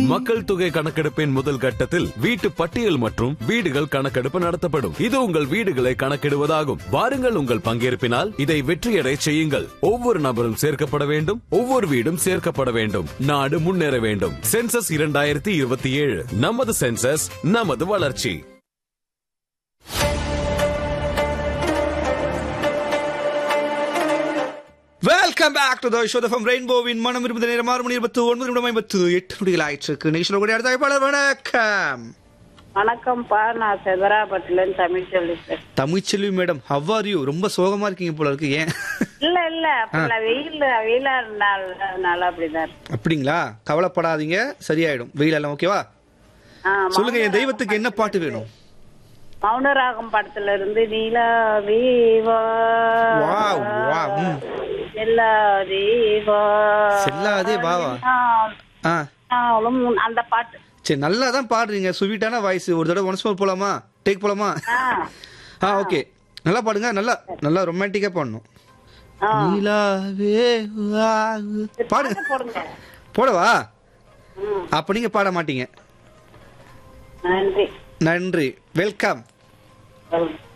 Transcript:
மக்கள் தொகை கணக்கெடுப்பின் முதல் கட்டத்தில் வீட்டு பட்டியல் மற்றும் வீடுகள் கணக்கெடுப்பு நடத்தப்படும் இது உங்கள் வீடுகளை கணக்கிடுவதாகும் வாருங்கள் உங்கள் பங்கேற்பினால் இதை வெற்றியடை செய்யுங்கள் ஒவ்வொரு நபரும் சேர்க்கப்பட வேண்டும் ஒவ்வொரு வீடும் சேர்க்கப்பட வேண்டும் நாடு முன்னேற வேண்டும் சென்சஸ் இரண்டாயிரத்தி இருபத்தி ஏழு நமது சென்சஸ் நமது வளர்ச்சி welcome back to the show from ரெயின்போவின் மனம் இருபது நேரம் ஆறு மணி இருபத்தி ஒன்பது நிமிடம் ஐம்பத்து எட்டு நொடிகள் ஆயிடுச்சு நிகழ்ச்சியில் கூட அடுத்த அழைப்பாளர் வணக்கம் வணக்கம்ப்பா நான் செதராப்பட்டிலேருந்து தமிழ் சொல்லிட்டேன் Tamilselvi madam how are you ரொம்ப சோகமா இருக்கீங்க போல இருக்கு ஏன் இல்ல இல்ல அப்பல வெயில் வெயிலா இருந்தால அப்படிதான் இருக்கு. அப்படிங்களா கவலைப்படாதீங்க சரியாயிடும் வெயில் எல்லாம் ஓகேவா ஆ, சொல்லுங்க என் மௌன- தெய்வத்துக்கு என்ன பாட்டு வேணும் மௌனராகம் படத்துல இருந்து நீலா தேவா வாவ், வாவ், ம். எல்லா தேவா செல்லாதே வாவா. ஆ ஆளும் அந்த பாட்டு சரி நல்லா தான் பாடுறீங்க ஸ்வீட்டான வாய்ஸ் ஒரு தடவை ஒன்ஸ் மோர் போலாமா டேக் போலாமா ஆ, ஆ ஓகே நல்லா பாடுங்க நல்லா நல்லா ரொமான்டிக்கா பாடணும் ஆ. நிலாவே வா. பாடுங்க பாட்டு போடுங்க போடவா ம், அப்ப நீங்க பாட மாட்டீங்க நன்றி நன்றி வெல்கம் சொல்லுங்க.